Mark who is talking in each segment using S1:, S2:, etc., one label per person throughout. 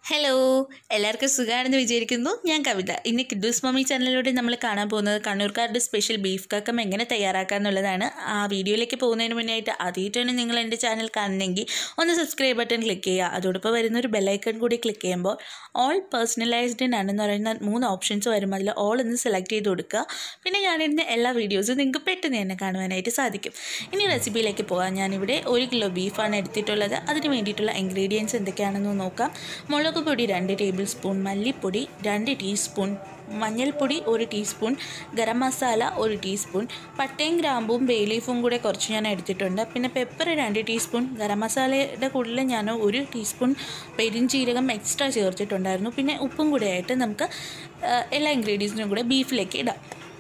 S1: hello എല്ലാവർക്കും സുഖമാണെന്ന് വിചാരിക്കുന്നു ഞാൻ കവിത ഇന്ന് കിഡൂസ് മമ്മി ചാനലിലൂടെ നമ്മൾ കാണാൻ പോകുന്നത് കണ്ണൂർക്കാരുടെ സ്പെഷ്യൽ ബീഫ് കക്കം എങ്ങനെ തയ്യാറാക്കുക എന്നുള്ളതാണ് ആ വീഡിയോയിലേക്ക് പോകുന്നതിന് മുന്നേ ആയിട്ട് ആദ്യമായിട്ടാണ് നിങ്ങൾ എൻ്റെ ചാനൽ കാണുന്നെങ്കിൽ ഒന്ന് സബ്സ്ക്രൈബ് ബട്ടൺ ക്ലിക്ക് ചെയ്യുക അതോടൊപ്പം വരുന്ന ഒരു ബെല്ലൈക്കൺ കൂടി ക്ലിക്ക് ചെയ്യുമ്പോൾ ഓൾ പേഴ്സണലൈസ്ഡ് ആണെന്ന് പറയുന്ന മൂന്ന് ഓപ്ഷൻസ് വരും അതിൽ ഓൾ ഒന്ന് സെലക്ട് ചെയ്ത് കൊടുക്കുക പിന്നെ ഞാനിടുന്ന എല്ലാ വീഡിയോസും നിങ്ങൾക്ക് പെട്ടെന്ന് തന്നെ കാണുവാനായിട്ട് സാധിക്കും ഇനി റെസിപ്പിയിലേക്ക് പോകാം ഞാനിവിടെ ഒരു കിലോ ബീഫാണ് എടുത്തിട്ടുള്ളത് അതിന് വേണ്ടിയിട്ടുള്ള ഇൻഗ്രീഡിയൻസ് എന്തൊക്കെയാണെന്ന് നോക്കാം മുളക് പൊടി രണ്ട് ടേബിൾ സ്പൂൺ മല്ലിപ്പൊടി രണ്ട് ടീസ്പൂൺ മഞ്ഞൾപ്പൊടി ഒരു ടീസ്പൂൺ ഗരം മസാല ഒരു ടീസ്പൂൺ പട്ടയും ഗ്രാമ്പും ബേ ലീഫും കൂടെ കുറച്ച് ഞാൻ എടുത്തിട്ടുണ്ട് പിന്നെ പെപ്പർ രണ്ട് ടീസ്പൂൺ ഗരം മസാലയുടെ കൂടുതൽ ഞാൻ ഒരു ടീസ്പൂൺ പെരിഞ്ചീരകം എക്സ്ട്രാ ചേർത്തിട്ടുണ്ടായിരുന്നു പിന്നെ ഉപ്പും കൂടെ ആയിട്ട് നമുക്ക് ആ, എല്ലാ ഇൻഗ്രീഡിയൻസിനും കൂടെ ബീഫിലേക്ക് ഇടാം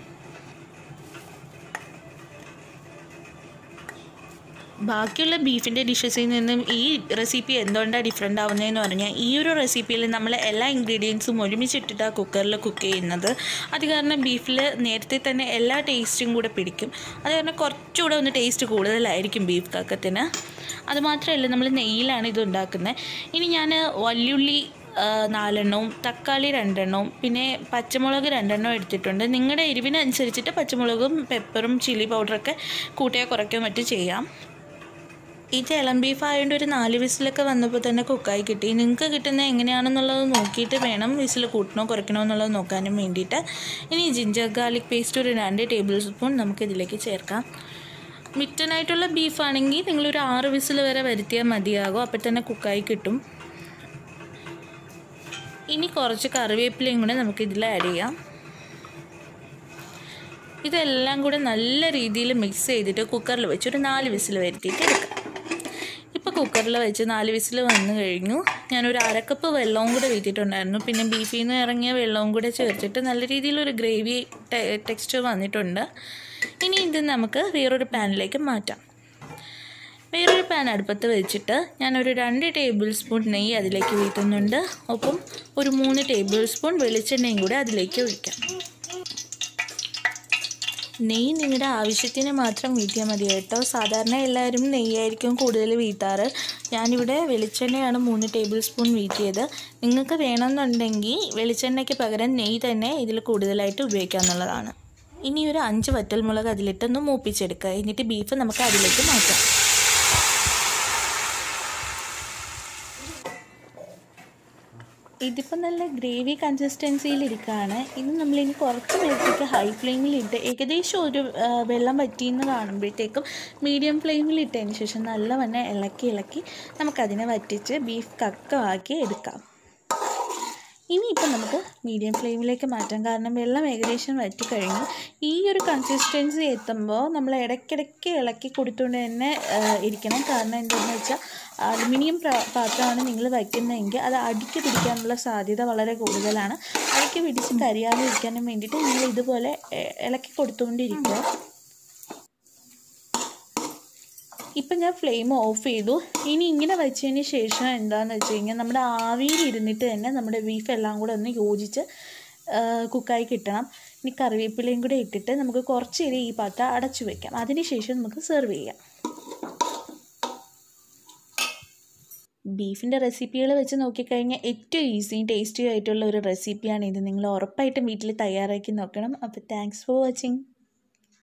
S1: ബാക്കിയുള്ള ബീഫിൻ്റെ ഡിഷസിൽ നിന്നും ഈ റെസിപ്പി എന്തുകൊണ്ടാണ് ഡിഫറെൻ്റ് ആവുന്നതെന്ന് പറഞ്ഞാൽ ഈ ഒരു റെസിപ്പിയിൽ നമ്മൾ എല്ലാ ഇൻഗ്രീഡിയൻസും ഒരുമിച്ചിട്ടിട്ടാണ് കുക്കറിൽ കുക്ക് ചെയ്യുന്നത് അത് കാരണം ബീഫിൽ നേരത്തെ തന്നെ എല്ലാ ടേസ്റ്റും കൂടെ പിടിക്കും അത് കാരണം കുറച്ചുകൂടെ ഒന്ന് ടേസ്റ്റ് കൂടുതലായിരിക്കും ബീഫ് കക്കത്തിന് അതുമാത്രമല്ല നമ്മൾ നെയ്യിലാണ് ഇത് ഉണ്ടാക്കുന്നത് ഇനി ഞാൻ വല്യുള്ളി ആ, നാലെണ്ണവും തക്കാളി രണ്ടെണ്ണവും പിന്നെ പച്ചമുളക് രണ്ടെണ്ണം എടുത്തിട്ടുണ്ട് നിങ്ങളുടെ എരിവിനനുസരിച്ചിട്ട് പച്ചമുളകും പെപ്പറും ചില്ലി പൗഡറൊക്കെ കൂട്ടിയോ കുറയ്ക്കുകയോ മറ്റും ചെയ്യാം ഇത് ഇളം ബീഫ് ആയതുകൊണ്ട് ഒരു നാല് വിസിലൊക്കെ വന്നപ്പോൾ തന്നെ കുക്കായി കിട്ടി നിങ്ങൾക്ക് കിട്ടുന്നത് എങ്ങനെയാണെന്നുള്ളത് നോക്കിയിട്ട് വേണം വിസിൽ കൂട്ടണോ കുറയ്ക്കണോ എന്നുള്ളത് നോക്കാനും വേണ്ടിയിട്ട് ഇനി ജിഞ്ചർ ഗാർലിക് പേസ്റ്റ് ഒരു രണ്ട് ടേബിൾ സ്പൂൺ നമുക്ക് ഇതിലേക്ക് ചേർക്കാം മിറ്റനായിട്ടുള്ള ബീഫാണെങ്കിൽ നിങ്ങളൊരു ആറ് വിസിൽ വരെ വരുത്തിയാൽ മതിയാകും അപ്പോൾ തന്നെ കുക്കായി കിട്ടും ഇനി കുറച്ച് കറിവേപ്പിലയും കൂടെ നമുക്ക് ഇതിൽ ആഡ് ചെയ്യാം ഇതെല്ലാം കൂടെ നല്ല രീതിയിൽ മിക്സ് ചെയ്തിട്ട് കുക്കറിൽ വെച്ച് ഒരു നാല് വിസിൽ വരുത്തിയിട്ട് എടുക്കാം ഇപ്പോൾ കുക്കറിൽ വെച്ച് നാല് വിസിൽ വന്നു കഴിഞ്ഞു ഞാനൊരു അരക്കപ്പ് വെള്ളവും കൂടെ വീട്ടിയിട്ടുണ്ടായിരുന്നു പിന്നെ ബീഫിൽ നിന്ന് ഇറങ്ങിയ വെള്ളവും കൂടെ ചേർത്തിട്ട് നല്ല രീതിയിലൊരു ഗ്രേവി ടെക്സ്ചർ വന്നിട്ടുണ്ട് ഇനി ഇത് നമുക്ക് വേറൊരു പാനിലേക്ക് മാറ്റാം വേറൊരു പാൻ അടുപ്പത്ത് വെച്ചിട്ട് ഞാനൊരു രണ്ട് ടേബിൾ സ്പൂൺ നെയ്യ് അതിലേക്ക് വീട്ടുന്നുണ്ട് ഒപ്പം ഒരു മൂന്ന് ടേബിൾ സ്പൂൺ വെളിച്ചെണ്ണയും കൂടെ അതിലേക്ക് ഒഴിക്കാം നെയ്യ് നിങ്ങളുടെ ആവശ്യത്തിന് മാത്രം വീട്ടിയാൽ മതി കേട്ടോ സാധാരണ എല്ലാവരും നെയ്യായിരിക്കും കൂടുതൽ വീട്ടാറ് ഞാനിവിടെ വെളിച്ചെണ്ണയാണ് മൂന്ന് ടേബിൾ സ്പൂൺ വീട്ടിയത് നിങ്ങൾക്ക് വേണമെന്നുണ്ടെങ്കിൽ വെളിച്ചെണ്ണയ്ക്ക് പകരം നെയ്യ് തന്നെ ഇതിൽ കൂടുതലായിട്ട് ഉപയോഗിക്കാവുന്നതാണ് ഇനി ഒരു അഞ്ച് വറ്റൽമുളക് അതിലിട്ടൊന്ന് മൂപ്പിച്ചെടുക്കുക എന്നിട്ട് ബീഫ് നമുക്ക് അതിലേക്ക് മാറ്റാം ഇതിപ്പോൾ നല്ല ഗ്രേവി കൺസിസ്റ്റൻസിയിൽ ഇരിക്കുകയാണ് ഇത് നമ്മളിനി കുറച്ച് നേരത്തേക്ക് ഹൈ ഫ്ലെയിമിലിട്ട് ഏകദേശം ഒരു ആ, വെള്ളം വറ്റിയെന്ന് കാണുമ്പോഴത്തേക്കും മീഡിയം ഫ്ലെയിമിൽ ഇട്ടതിന് ശേഷം നല്ലവണ്ണം ഇളക്കി ഇളക്കി നമുക്കതിനെ വറ്റിച്ച് ബീഫ് കക്കമാക്കി എടുക്കാം ഇനിയിപ്പോൾ നമുക്ക് മീഡിയം ഫ്ലെയിമിലേക്ക് മാറ്റാം കാരണം വെള്ളം ഏകദേശം വറ്റി കഴിഞ്ഞു ഈ ഒരു കൺസിസ്റ്റൻസി എത്തുമ്പോൾ നമ്മൾ ഇടയ്ക്കിടയ്ക്ക് ഇളക്കി കൊടുത്തുകൊണ്ട് തന്നെ ആ, ഇരിക്കണം കാരണം എന്താണെന്ന് വെച്ചാൽ അലുമിനിയം പ്ര- പാത്രമാണ് നിങ്ങൾ വയ്ക്കുന്നതെങ്കിൽ അത് അടിക്ക് പിടിക്കാനുള്ള സാധ്യത വളരെ കൂടുതലാണ് അടിക്ക് പിടിച്ച് കരിയാതെ ഇരിക്കാനും വേണ്ടിയിട്ട് നിങ്ങൾ ഇതുപോലെ എ- ഇളക്കി കൊടുത്തുകൊണ്ടിരിക്കുക ഇപ്പം ഞാൻ ഫ്ലെയിം ഓഫ് ചെയ്തു ഇനി ഇങ്ങനെ വെച്ചതിന് ശേഷം എന്താണെന്ന് വെച്ച് കഴിഞ്ഞാൽ നമ്മുടെ ആവിയിൽ ഇരുന്നിട്ട് തന്നെ നമ്മുടെ ബീഫ് എല്ലാം കൂടെ ഒന്ന് യോജിച്ച് ആ, കുക്കായി കിട്ടണം ഇനി കറിവേപ്പിലയും കൂടെ ഇട്ടിട്ട് നമുക്ക് കുറച്ച് നേരം ഈ പാത്രം അടച്ചു വെക്കാം അതിന് ശേഷം നമുക്ക് സെർവ് ചെയ്യാം ബീഫിൻ്റെ റെസിപ്പികൾ വെച്ച് നോക്കിക്കഴിഞ്ഞാൽ ഏറ്റവും ഈസിയും ടേസ്റ്റിയും ആയിട്ടുള്ള ഒരു റെസിപ്പിയാണ് ഇത് നിങ്ങൾ ഉറപ്പായിട്ടും വീട്ടിൽ തയ്യാറാക്കി നോക്കണം അപ്പോൾ താങ്ക്സ് ഫോർ വാച്ചിങ്